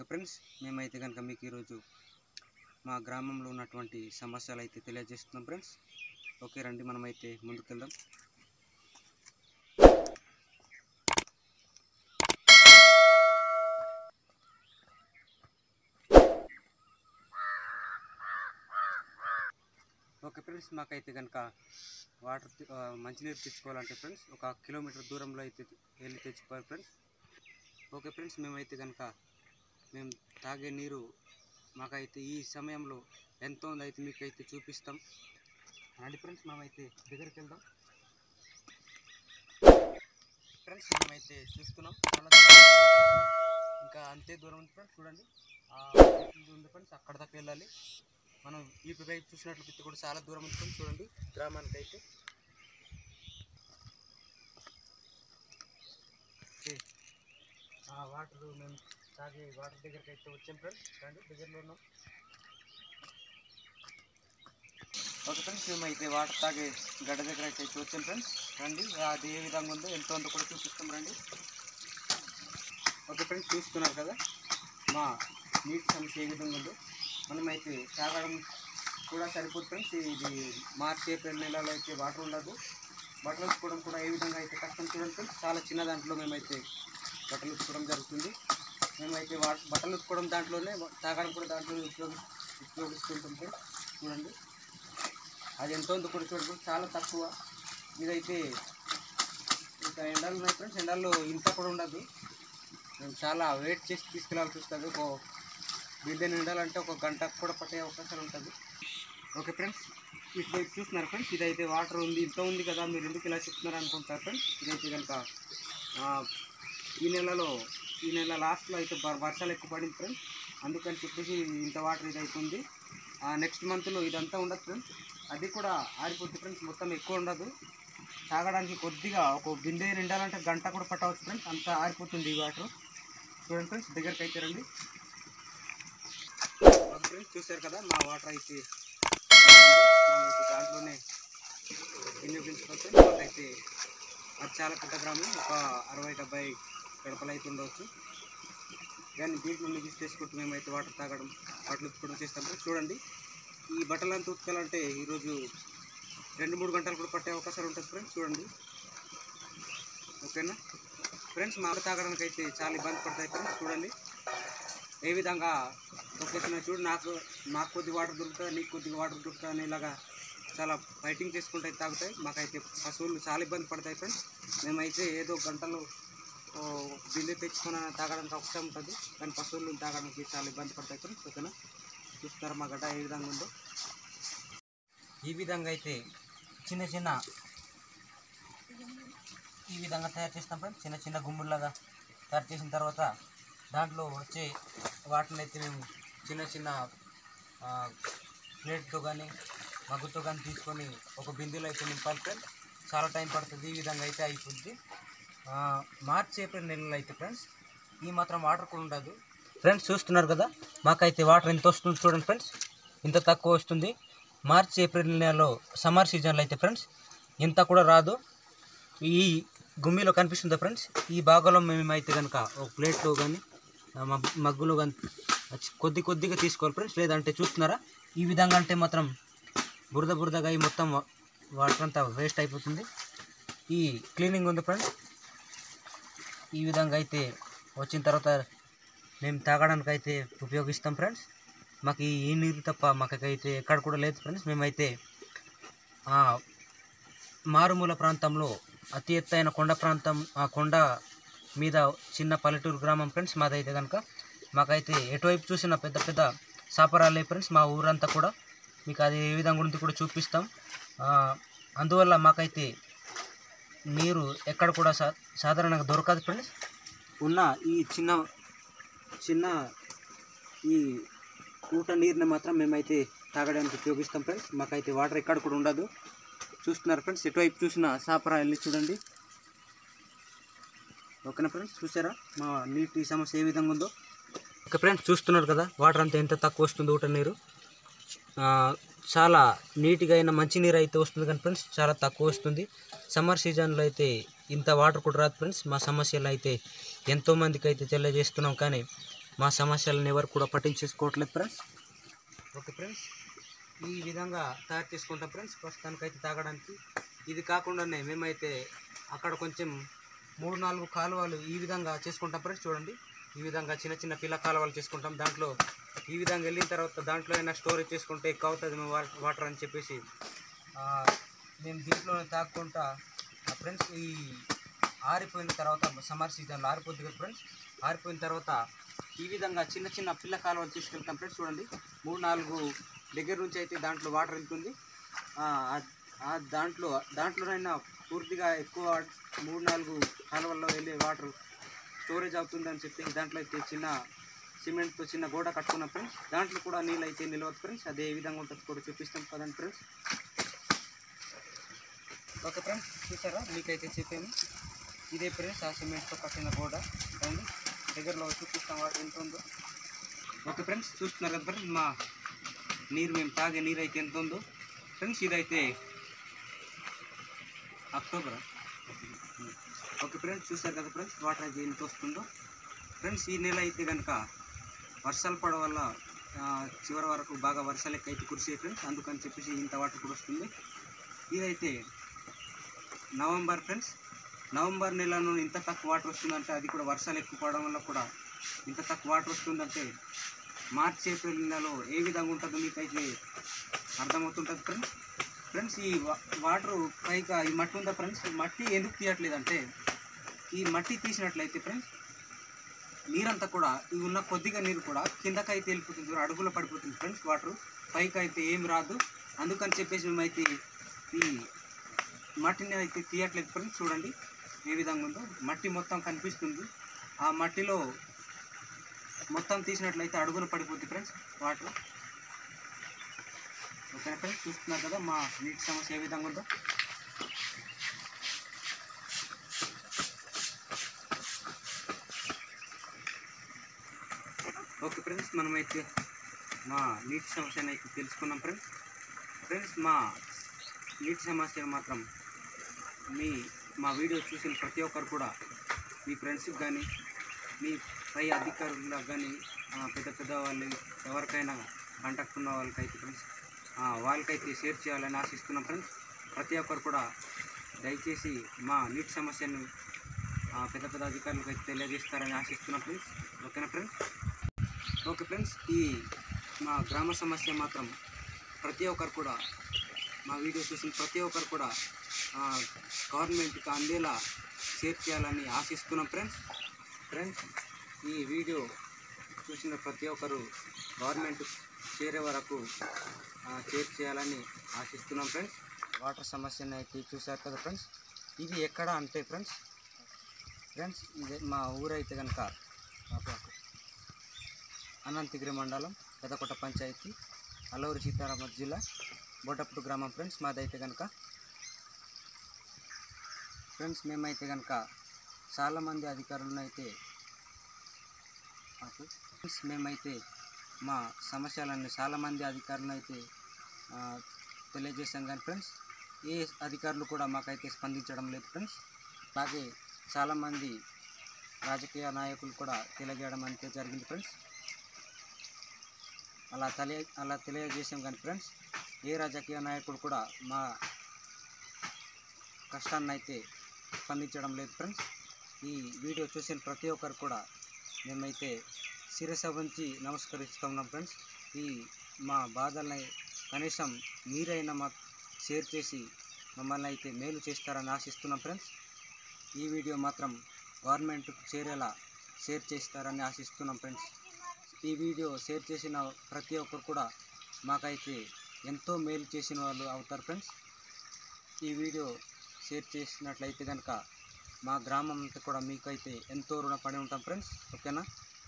Okay friends మేమైతే కనుక మీకు ఈరోజు మా గ్రామంలో ఉన్నటువంటి సమస్యలు అయితే తెలియజేస్తున్నాం ఫ్రెండ్స్ ఓకే రండి మనమైతే ముందుకెళ్దాం ఓకే ఫ్రెండ్స్ మాకైతే కనుక వాటర్ తె- ఆ, మంచినీరు తెచ్చుకోవాలంటే ఫ్రెండ్స్ ఒక కిలోమీటర్ దూరంలో అయితే వెళ్ళి తెచ్చుకోవాలి ఫ్రెండ్స్ ఓకే ఫ్రెండ్స్ మేమైతే కనుక మేము తాగే నీరు మాకైతే ఈ సమయంలో ఎంత ఉందో అయితే మీకు అయితే చూపిస్తాం రండి ఫ్రెండ్స్ మేమైతే దగ్గరికి వెళ్దాం ఫ్రెండ్స్ మేమైతే చూస్తున్నాం చాలా దూరం ఉంది చూస్తున్నాం. ఇంకా అంతే దూరం ఉంది ఫ్రెండ్స్ చూడండి ఆ ఇది ఉంది ఫ్రెండ్స్ అక్కడ దాకా వెళ్ళాలి మనం ఈ వైపు చూసినట్లయితే కూడా చాలా దూరం ఉంది ఫ్రెండ్స్ చూడండి గ్రామానికి అయితే ఓకే. ఆ వాటర్ మేము తాగే వాటర్ దగ్గరికి అయితే వచ్చాం ఫ్రెండ్స్ రండి దగ్గరలో ఉన్నాం ఓకే ఫ్రెండ్స్ మేము అయితే వాటర్ తాగే గడ్డ దగ్గర అయితే వచ్చాం ఫ్రెండ్స్ రండి అది ఏ విధంగా ఉందో ఎంత ఉందో కూడా చూపిస్తాం రండి ఓకే ఫ్రెండ్స్ చూస్తున్నారు కదా మా నీటి సమస్య ఏ విధంగా ఉందో మనమైతే తాగడం కూడా సరిపోదు ఫ్రెండ్స్ ఇది మార్చి ఏప్రిల్ నెలలో అయితే వాటర్ ఉండదు బట్టలు ఉతుకోవడం కూడా ఏ విధంగా అయితే కష్టం చూడండి ఫ్రెండ్స్ చాలా చిన్న దాంట్లో మేమైతే బట్టలు ఉతుకోవడం జరుగుతుంది మేమైతే వా బట్టలు ఉతుకోవడం దాంట్లోనే తాగడం కూడా దాంట్లో ఉపయోగి ఉపయోగిస్తుంటాం ఫ్రెండ్స్ చూడండి అది ఎంత ఉందో కూడా చూడండి ఫ్రెండ్స్, చాలా తక్కువ ఇదైతే ఇంకా ఎండలు ఉన్నాయి ఫ్రెండ్స్ ఎండల్లో ఇంత కూడా ఉండదు మేము చాలా వెయిట్ చేసి తీసుకెళ్ళాల్సి వస్తుంది ఒక బిందె నిండాలంటే ఒక గంట కూడా పట్టే అవకాశాలు ఉంటుంది ఓకే ఫ్రెండ్స్ ఇట్లా చూస్తున్నారు ఫ్రెండ్స్ ఇదైతే వాటర్ ఉంది ఇంత ఉంది కదా మీరు ఎందుకు ఇలా చెప్తున్నారు అనుకుంటారు ఫ్రెండ్స్ ఇదైతే కనుక ఆ, ఈ నెలలో ఈ నెల లాస్ట్లో అయితే బ- వర్షాలు ఎక్కువ పడింది ఫ్రెండ్స్ అందుకని చెప్పేసి ఇంత వాటర్ ఇది అవుతుంది నెక్స్ట్ మంత్లో ఇదంతా ఉండదు ఫ్రెండ్స్ అది కూడా ఆరిపోతుంది ఫ్రెండ్స్ మొత్తం ఎక్కువ ఉండదు తాగడానికి కొద్దిగా ఒక బిందె నిండాలంటే గంట కూడా పట్టవచ్చు ఫ్రెండ్స్ అంత ఆరిపోతుంది ఈ వాటర్ చూడండి ఫ్రెండ్స్ దగ్గరికి అయితే రండి ఓకే ఫ్రెండ్స్ చూశారు కదా మా వాటర్ అయితే మేమైతే దాంట్లోనే వినియోగించుకోవచ్చు మాకైతే అది చాలా పెద్ద గ్రామం ఒక అరవై డెబ్బై గడపలు అయితే ఉండవచ్చు కానీ దీంట్లో మిగిలి చేసుకుంటూ మేమైతే వాటర్ తాగడం బట్టలు ఉతుకోవడం చేస్తాం ఫ్రెండ్స్. చూడండి ఈ బట్టలంతా ఉతకాలంటే ఈరోజు రెండు మూడు గంటలు కూడా పట్టే అవకాశాలు ఉంటుంది ఫ్రెండ్స్ చూడండి ఓకేనా ఫ్రెండ్స్ మా తాగడానికి అయితే చాలా ఇబ్బంది పడతాయి ఫ్రెండ్స్ చూడండి ఏ విధంగా ఒకేసిన చూడు నాకు నాకు కొద్ది వాటర్ దొరుకుతుంది నీకు కొద్దిగా వాటర్ దొరుకుతుంది అని ఇలాగా చాలా ఫైటింగ్ చేసుకుంటే తాగుతాయి మాకైతే పశువులు చాలా ఇబ్బంది పడతాయి ఫ్రెండ్స్ మేమైతే ఏదో గంటలు ఓ, బిందె తెచ్చుకొని తాగడానికి అవకాశం ఉంటుంది కానీ పశువులు తాగడానికి చాలా ఇబ్బంది పడతాయి ఫ్రెండ్స్ ఓకేనా చూస్తారా మా గడ్డ ఏ విధంగా ఉందో ఈ విధంగా అయితే చిన్న చిన్న ఈ విధంగా తయారు చేస్తాం ఫ్రెండ్స్ చిన్న చిన్న గుమ్ముల్లాగా తయారు చేసిన తర్వాత దాంట్లో వచ్చే వాటిని అయితే మేము చిన్న చిన్న ఆ, ప్లేట్తో కానీ మగ్గుతో కానీ తీసుకొని ఒక బిందెలో అయితే నింపాలి ఫ్రెండ్స్ చాలా టైం పడుతుంది ఈ విధంగా అయితే అయిపోద్ది ఆ, మార్చి ఏప్రిల్ నెలలో అయితే ఫ్రెండ్స్ ఈ మాత్రం వాటర్ కూడా ఉండదు ఫ్రెండ్స్ చూస్తున్నారు కదా మాకైతే వాటర్ ఎంత వస్తుంది చూడండి ఫ్రెండ్స్ ఇంత తక్కువ వస్తుంది మార్చి ఏప్రిల్ నెలలో సమ్మర్ సీజన్లో అయితే ఫ్రెండ్స్ ఇంత కూడా రాదు ఈ గుమ్మిలో కనిపిస్తుందా ఫ్రెండ్స్ ఈ భాగంలో మేమైతే కనుక ఒక ప్లేట్లో కానీ మగ్గులో కానీ కొద్ది కొద్దిగా తీసుకోవాలి ఫ్రెండ్స్ లేదంటే చూస్తున్నారా ఈ విధంగా అంటే మాత్రం బురద బురదగా ఈ మొత్తం వా- వాటర్ అంతా వేస్ట్ అయిపోతుంది ఈ క్లీనింగ్ ఉంది ఫ్రెండ్స్ ఈ విధంగా అయితే వచ్చిన తర్వాత మేము తాగడానికి అయితే ఉపయోగిస్తాం ఫ్రెండ్స్ మాకు ఈ ఈ నీరు తప్ప మాకైతే ఎక్కడ కూడా లేదు ఫ్రెండ్స్ మేమైతే ఆ, మారుమూల ప్రాంతంలో అతి ఎత్తైన కొండ ప్రాంతం ఆ కొండ మీద చిన్న పల్లెటూరు గ్రామం ఫ్రెండ్స్ మాదైతే కనుక మాకైతే ఎటువైపు చూసిన పెద్ద పెద్ద సాపరాలే ఫ్రెండ్స్ మా ఊరంతా కూడా మీకు అది ఏ విధంగా ఉంది కూడా చూపిస్తాం ఆ, అందువల్ల మాకైతే నీరు ఎక్కడ కూడా సా సాధారణంగా దొరకదు ఫ్రెండ్స్ ఉన్న ఈ చిన్న చిన్న ఈ ఊట నీరుని మాత్రం మేమైతే తాగడానికి ఉపయోగిస్తాం ఫ్రెండ్స్ మాకైతే వాటర్ ఎక్కడ కూడా ఉండదు చూస్తున్నారు ఫ్రెండ్స్ ఎటువైపు చూసిన సాపరా వెళ్ళి చూడండి ఓకేనా ఫ్రెండ్స్ చూసారా మా నీటి సమస్య ఏ విధంగా ఉందో ఓకే ఫ్రెండ్స్ చూస్తున్నారు కదా వాటర్ అంతా ఎంత తక్కువ వస్తుంది ఊట నీరు ఆ, చాలా నీట్గా అయిన మంచి నీరు అయితే వస్తుంది కానీ ఫ్రెండ్స్ చాలా తక్కువ వస్తుంది సమ్మర్ సీజన్లో అయితే ఇంత వాటర్ కూడా రాదు ఫ్రెండ్స్ మా సమస్యలు అయితే ఎంతోమందికి అయితే తెలియజేస్తున్నాం కానీ మా సమస్యలను ఎవరు కూడా పట్టించేసుకోవట్లేదు ఫ్రెండ్స్ ఓకే ఫ్రెండ్స్ ఈ విధంగా తయారు చేసుకుంటాం ఫ్రెండ్స్ ప్రస్తుతానికైతే తాగడానికి ఇది కాకుండానే మేమైతే అక్కడ కొంచెం మూడు నాలుగు కాలువలు ఈ విధంగా చేసుకుంటాం ఫ్రెండ్స్ చూడండి ఈ విధంగా చిన్న చిన్న పిల్ల కాలువలు చేసుకుంటాం దాంట్లో ఈ విధంగా వెళ్ళిన తర్వాత దాంట్లో అయినా స్టోరేజ్ చేసుకుంటే ఎక్కువ అవుతుంది మేము వా- వాటర్ అని చెప్పేసి ఆ, మేము దీంట్లోనే తాగుకుంటా ఫ్రెండ్స్ ఈ ఆరిపోయిన తర్వాత సమ్మర్ సీజన్లో ఆరిపోద్ది కదా ఫ్రెండ్స్ ఆరిపోయిన తర్వాత ఈ విధంగా చిన్న చిన్న పిల్ల కాలువలు తీసుకెళ్తాం ఫ్రెండ్స్ చూడండి మూడు నాలుగు దగ్గర నుంచి అయితే దాంట్లో వాటర్ వెళ్తుంది ఆ, ఆ- ఆ దాంట్లో దాంట్లోనైనా పూర్తిగా ఎక్కువ మూడు నాలుగు కాలువల్లో వెళ్ళే వాటర్ స్టోరేజ్ అవుతుందని చెప్పి దాంట్లో అయితే చిన్న సిమెంట్తో చిన్న గోడ కట్టుకున్నాం ఫ్రెండ్స్ దాంట్లో కూడా నీళ్ళు అయితే నిలవదు ఫ్రెండ్స్ అదే ఏ విధంగా ఉంటుంది కూడా చూపిస్తాం కదండి ఫ్రెండ్స్ ఓకే ఫ్రెండ్స్ చూసారా మీకైతే చెప్పాము ఇదే ఫ్రెండ్స్ ఆ సిమెంట్తో కట్టిన గోడ చూడండి దగ్గరలో చూపిస్తాం వాటర్ ఎంత ఉందో ఓకే ఫ్రెండ్స్ చూస్తున్నారు కదా ఫ్రెండ్స్ మా నీరు మేము తాగే నీరు అయితే ఎంత ఉందో ఫ్రెండ్స్ ఇదైతే అక్టోబర్ ఓకే ఫ్రెండ్స్ చూసారు కదా ఫ్రెండ్స్ వాటర్ అయితే ఎంత వస్తుందో ఫ్రెండ్స్ ఈ నెల అయితే కనుక వర్షాలు పడడం వల్ల ఆ, చివరి వరకు బాగా వర్షాలు ఎక్కువ అయితే కురిసే ఫ్రెండ్స్ అందుకని చెప్పేసి ఇంత వాటర్ కూడా వస్తుంది ఇదైతే నవంబర్ ఫ్రెండ్స్ నవంబర్ నెలలో ఇంత తక్కువ వాటర్ వస్తుందంటే అది కూడా వర్షాలు ఎక్కువ పడడం వల్ల కూడా ఇంత తక్కువ వాటర్ వస్తుందంటే మార్చ్ ఏప్రిల్ నెలలో ఏ విధంగా ఉంటుందో మీకైతే అర్థమవుతుంటుంది ఫ్రెండ్స్ ఫ్రెండ్స్ ఈ వా- వాటర్ పైగా ఈ మట్టి ఉందా ఫ్రెండ్స్ ఈ మట్టి ఎందుకు తీయట్లేదు అంటే ఈ మట్టి తీసినట్లయితే ఫ్రెండ్స్ నీరంతా కూడా ఈ ఉన్న కొద్దిగా నీరు కూడా కిందకైతే వెళ్ళిపోతుంది చూడు, అడుగులో పడిపోతుంది ఫ్రెండ్స్ వాటర్ పైకి అయితే ఏం రాదు అందుకని చెప్పేసి మేమైతే ఈ మట్టిని అయితే తీయట్లేదు ఫ్రెండ్స్ చూడండి ఏ విధంగా ఉందో మట్టి మొత్తం కనిపిస్తుంది ఆ మట్టిలో మొత్తం తీసినట్లయితే అడుగున పడిపోతుంది ఫ్రెండ్స్ వాటర్ ఓకే ఫ్రెండ్స్ చూస్తున్నారు కదా మా నీటి సమస్య ఏ విధంగా ఉందో ఓకే ఫ్రెండ్స్ మనమైతే మా నీటి సమస్యను అయితే తెలుసుకున్నాం ఫ్రెండ్స్ ఫ్రెండ్స్ మా నీటి సమస్య మాత్రం మీ మా వీడియో చూసిన ప్రతి ఒక్కరు కూడా మీ ఫ్రెండ్స్కి కానీ మీ పై అధికారులకు కానీ పెద్ద పెద్ద వాళ్ళు ఎవరికైనా కాంటాక్ట్ ఉన్న వాళ్ళకైతే ఫ్రెండ్స్ ఆ, వాళ్ళకైతే షేర్ చేయాలని ఆశిస్తున్నాం ఫ్రెండ్స్ ప్రతి ఒక్కరు కూడా దయచేసి మా నీటి సమస్యను ఆ, పెద్ద పెద్ద అధికారులకు అయితే తెలియజేస్తారని ఆశిస్తున్నాం ఫ్రెండ్స్ ఓకేనా ఫ్రెండ్స్ ఓకే ఫ్రెండ్స్ ఈ మా గ్రామ సమస్య మాత్రం ప్రతి ఒక్కరు కూడా మా వీడియో చూసిన ప్రతి ఒక్కరు కూడా ఆ, గవర్నమెంట్కి అందేలా షేర్ చేయాలని ఆశిస్తున్నాం ఫ్రెండ్స్ ఫ్రెండ్స్ ఈ వీడియో చూసిన ప్రతి ఒక్కరు గవర్నమెంట్ చేరే వరకు ఆ, షేర్ చేయాలని ఆశిస్తున్నాం ఫ్రెండ్స్ వాటర్ సమస్యను అయితే చూశారు కదా ఫ్రెండ్స్ ఇది ఎక్కడ అంటే ఫ్రెండ్స్ ఫ్రెండ్స్ ఇది మా ఊరైతే కనుక అనంతగిరి మండలం పెదకొట్ట పంచాయతీ అల్లూరి సీతారామ జిల్లా బోటప్పుడు గ్రామం ఫ్రెండ్స్ మాదైతే కనుక ఫ్రెండ్స్ మేమైతే కనుక చాలామంది అధికారులను అయితే మాకు ఫ్రెండ్స్ మేమైతే మా సమస్యలన్నీ చాలామంది అధికారులను అయితే ఆ, తెలియజేశాం కానీ ఫ్రెండ్స్ ఏ అధికారులు కూడా మాకైతే స్పందించడం లేదు ఫ్రెండ్స్ అలాగే చాలామంది రాజకీయ నాయకులు కూడా తెలియజేయడం అయితే జరిగింది ఫ్రెండ్స్ అలా తెలియ అలా తెలియజేసాం కానీ ఫ్రెండ్స్ ఏ రాజకీయ నాయకుడు కూడా మా కష్టాన్ని అయితే స్పందించడం లేదు ఫ్రెండ్స్ ఈ వీడియో చూసిన ప్రతి ఒక్కరు కూడా మేమైతే శిరస వంచి నమస్కరిస్తున్నాం ఫ్రెండ్స్ ఈ మా బాధల్ని కనీసం మీరైనా మాకు షేర్ చేసి మమ్మల్ని అయితే మేలు చేస్తారని ఆశిస్తున్నాం ఫ్రెండ్స్ ఈ వీడియో మాత్రం గవర్నమెంట్కు చేరేలా షేర్ చేస్తారని ఆశిస్తున్నాం ఫ్రెండ్స్ ఈ వీడియో షేర్ చేసిన ప్రతి ఒక్కరు కూడా మాకైతే ఎంతో మేలు చేసిన వాళ్ళు అవుతారు ఫ్రెండ్స్ ఈ వీడియో షేర్ చేసినట్లయితే కనుక మా గ్రామం అంతా కూడా మీకైతే ఎంతో రుణపడి ఉంటాం ఫ్రెండ్స్ ఓకేనా